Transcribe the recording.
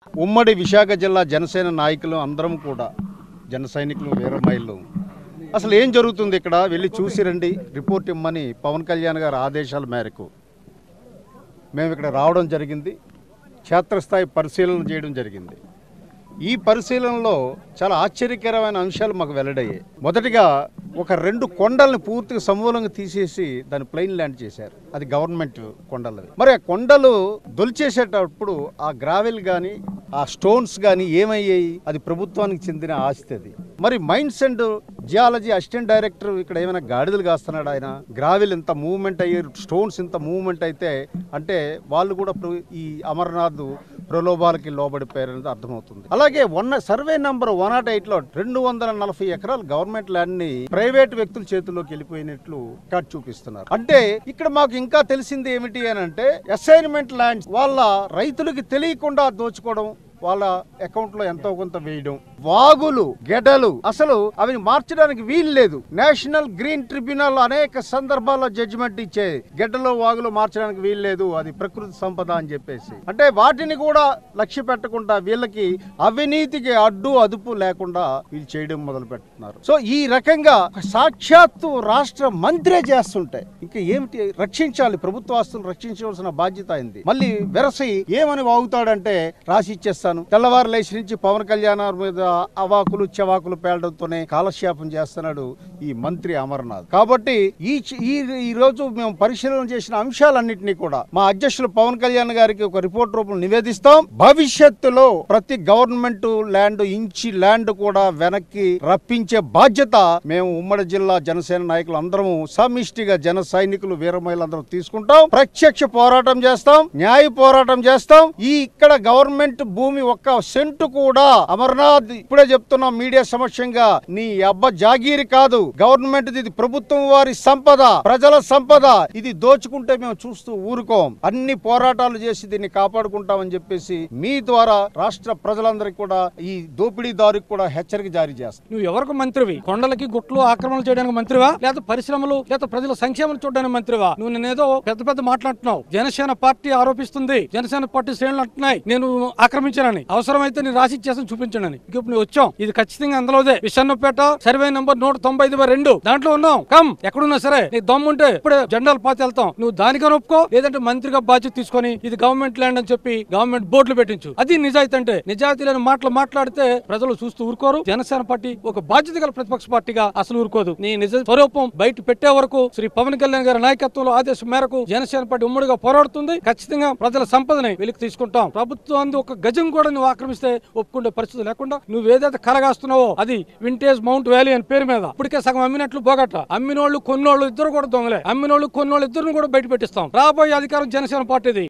ఉమ్మడి విశాఖ జిల్లా జనసేన నాయకులు అందరం కూడా జన సైనికులు వీరమహిళలు అసలు ఏం జరుగుతుంది ఇక్కడ వెళ్ళి చూసి రండి రిపోర్ట్ ఇమ్మని పవన్ కళ్యాణ్ గారి ఆదేశాల మేరకు మేము ఇక్కడ రావడం జరిగింది క్షేత్రస్థాయి పరిశీలన చేయడం జరిగింది ఈ పరిశీలనలో చాలా ఆశ్చర్యకరమైన అంశాలు మాకు వెల్లడయ్యాయి మొదటిగా ఒక రెండు కొండల్ని పూర్తిగా సమూలంగా తీసేసి దాన్ని ప్లెయిన్ ల్యాండ్ చేశారు అది గవర్నమెంట్ కొండలు మరి ఆ కొండలు దొలిచేసేటప్పుడు ఆ గ్రావెల్ కానీ ఆ స్టోన్స్ కానీ ఏమయ్యాయి అది ప్రభుత్వానికి చెందిన ఆస్తి అది మరి mines and geology assistant director ఇక్కడ ఏమైనా గాడిదలు కాస్తున్నాడు ఆయన గ్రావెల్ ఇంత మూవ్మెంట్ అయ్యి స్టోన్స్ ఇంత మూవ్మెంట్ అయితే అంటే వాళ్ళు కూడా ప్ర- ఈ అమర్నాథ్ ప్రలోభాలకి లోబడిపోయారనేది అర్థమవుతుంది అలాగే one survey number one nought eight లో రెండు వందల నలభై ఎకరాలు గవర్నమెంట్ ల్యాండ్ ని ప్రైవేట్ వ్యక్తుల చేతుల్లోకి వెళ్ళిపోయినట్లు కార్డు చూపిస్తున్నారు అంటే ఇక్కడ మాకు ఇంకా తెలిసింది ఏమిటి అని అంటే అసైన్మెంట్ ల్యాండ్స్ వాళ్ళ రైతులకి తెలియకుండా దోచుకోవడం వాళ్ళ అకౌంట్ లో ఎంతో కొంత వేయడం వాగులు గెడలు అసలు అవి మార్చడానికి వీలు లేదు నేషనల్ గ్రీన్ ట్రిబ్యునల్ అనేక సందర్భాల్లో జడ్జిమెంట్ ఇచ్చే గెడ్డలో వాగులు మార్చడానికి వీలు లేదు అది ప్రకృతి సంపద అని చెప్పేసి అంటే వాటిని కూడా లక్ష్య పెట్టకుండా వీళ్ళకి అవినీతికి అడ్డు అదుపు లేకుండా వీళ్ళు చేయడం మొదలు పెడుతున్నారు సో ఈ రకంగా సాక్షాత్తు రాష్ట్ర మంత్రే చేస్తుంటే ఇంకా ఏమిటి రక్షించాలి ప్రభుత్వ ఆస్తులు రక్షించవలసిన బాధ్యత అయింది మళ్ళీ వెరసి ఏమని వాగుతాడంటే రాసి ఇచ్చేస్తాను తెల్లవారు లేచి నుంచి పవన్ కళ్యాణ్ మీద అవాకులు చెవాకులు పేలడంతోనే కాలక్షేపం చేస్తున్నాడు ఈ మంత్రి అమర్నాథ్ కాబట్టి ఈ చ- ఈ ఈ రోజు మేము పరిశీలన చేసిన అంశాలన్నింటినీ కూడా మా అధ్యక్షులు పవన్ కళ్యాణ్ గారికి ఒక రిపోర్ట్ రూపంలో నివేదిస్తాం భవిష్యత్తులో ప్రతి గవర్నమెంట్ ల్యాండ్ ఇంచి ల్యాండ్ కూడా వెనక్కి రప్పించే బాధ్యత మేము ఉమ్మడి జిల్లా జనసేన నాయకులు అందరము సమిష్టిగా జన సైనికులు వీరమహిళందరూ తీసుకుంటాం ప్రత్యక్ష పోరాటం చేస్తాం న్యాయ పోరాటం చేస్తాం ఈ ఇక్కడ గవర్నమెంట్ భూమి ఒక్క సెంటు కూడా అమర్నాథ్ ఇప్పుడే చెప్తున్నాం మీడియా సమక్షంగా నీ అబ్బ జాగీరి కాదు గవర్నమెంట్ ఇది ప్రభుత్వం వారి సంపద ప్రజల సంపద ఇది దోచుకుంటే మేము చూస్తూ ఊరుకోం అన్ని పోరాటాలు చేసి దీన్ని కాపాడుకుంటామని చెప్పేసి మీ ద్వారా రాష్ట్ర ప్రజలందరికీ కూడా ఈ దోపిడీదారుకి కూడా హెచ్చరిక జారీ చేస్తాం నువ్వు ఎవరికి మంత్రివి కొండలకి గుట్లు ఆక్రమణలు చేయడానికి మంత్రివా లేదా పరిశ్రమలు లేదా ప్రజల సంక్షేమం చూడడానికి మంత్రివా నువ్వు నేనేదో పెద్ద పెద్ద మాట్లాడుతున్నావు జనసేన పార్టీ ఆరోపిస్తుంది జనసేన పార్టీ శ్రేణులు అంటున్నాయి నేను ఆక్రమించానని అవసరమైతే నేను రాసి ఇచ్చేసాను చూపించానని ఇంక ఇప్పుడు నువ్వు వచ్చాం ఇది ఖచ్చితంగా అందులోదే విషన్నపేట సర్వే నంబర్ నూట తొంభై ఐదు బై రెండు దాంట్లో ఉన్నాం కమ్ ఎక్కడున్నా సరే నీ దమ్ముంటే ఇప్పుడే జెండాలు పాతి వెళ్తాం నువ్వు దానికని ఒప్పుకో లేదంటే మంత్రిగా బాధ్యత తీసుకొని ఇది గవర్నమెంట్ ల్యాండ్ అని చెప్పి గవర్నమెంట్ బోర్డులు పెట్టించు అది నిజాయితీ అంటే నిజాయితీ లేని మాటలు మాట్లాడితే ప్రజలు చూస్తూ ఊరుకోరు జనసేన పార్టీ ఒక బాధ్యత గల ప్రతిపక్ష పార్టీగా అసలు ఊరుకోదు నీ నిజ స్వరూపం బయట పెట్టే వరకు శ్రీ పవన్ కళ్యాణ్ గారి నాయకత్వంలో ఆదేశం మేరకు జనసేన పార్టీ ఉమ్మడిగా పోరాడుతుంది ఖచ్చితంగా ప్రజల సంపదని వెలికి తీసుకుంటాం ప్రభుత్వం ఒక గజం కూడా నువ్వు ఆక్రమిస్తే ఒప్పుకునే పరిస్థితి లేకుండా నువ్వు ఏదైతే కలగాస్తున్నావో అది వింటేజ్ మౌంట్ వ్యాలీ అని పేరు మీద ఇప్పటికే సగం అమ్మినట్లు పోగట్ట అమ్మినోళ్ళు కొన్నోళ్ళు ఇద్దరు కూడా దొంగలే అమ్మినోళ్ళు కొన్నోళ్ళు ఇద్దరు కూడా బయట పెట్టిస్తాం రాబోయే అధికారం జనసేన పార్టీది